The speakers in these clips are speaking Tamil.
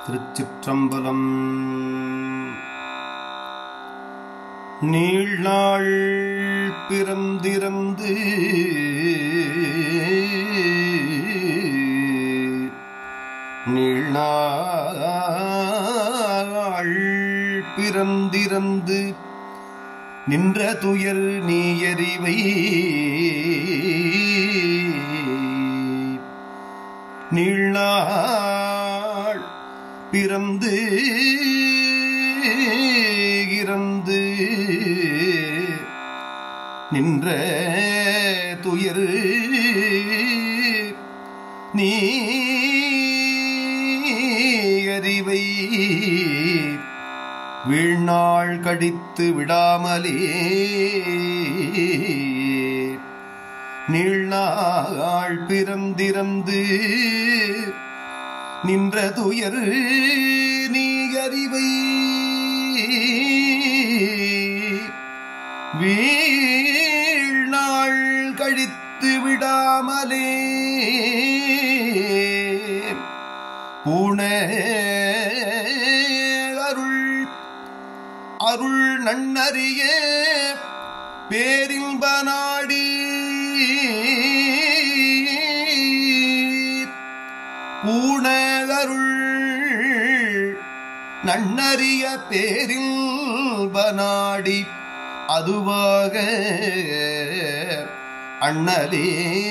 திருச்சிற்றம்பலம் நீள்நாள் பிறந்திறந்து நீள்நாள் பிறந்திறந்து நின்ற துயர் நீயறிவை நீள்நாள் பிறந்து இறந்து நின்ற துயர் நீ அறிவை வீழ்நாள் கடித்து விடாமலே நீள்நாள் பிறந்திறந்து நின்ற துயர் நீ அறிவை வீழ்நாள் கழித்து விடாமலே பூண அருள் அருள் நன்னறிய பேரின்ப நாடி பூணருள் நன்னறிய பேரின்ப நாடி அதுவாக அண்ணலே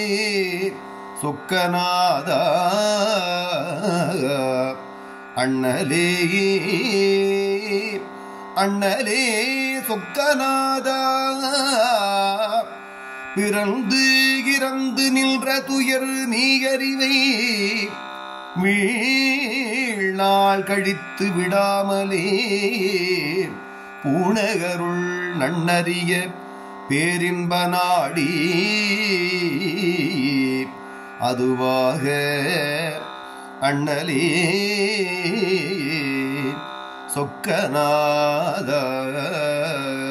சொக்கநாத அண்ணலே அண்ணலே சொக்கநாத பிறந்து இறந்து நின்ற துயர் நீயறிவை வீழ்நாள் கழித்து விடாமலே பூணகருள் நன்னறிய பேரின்ப நாடி அதுவாக அண்ணலே சொக்கநாத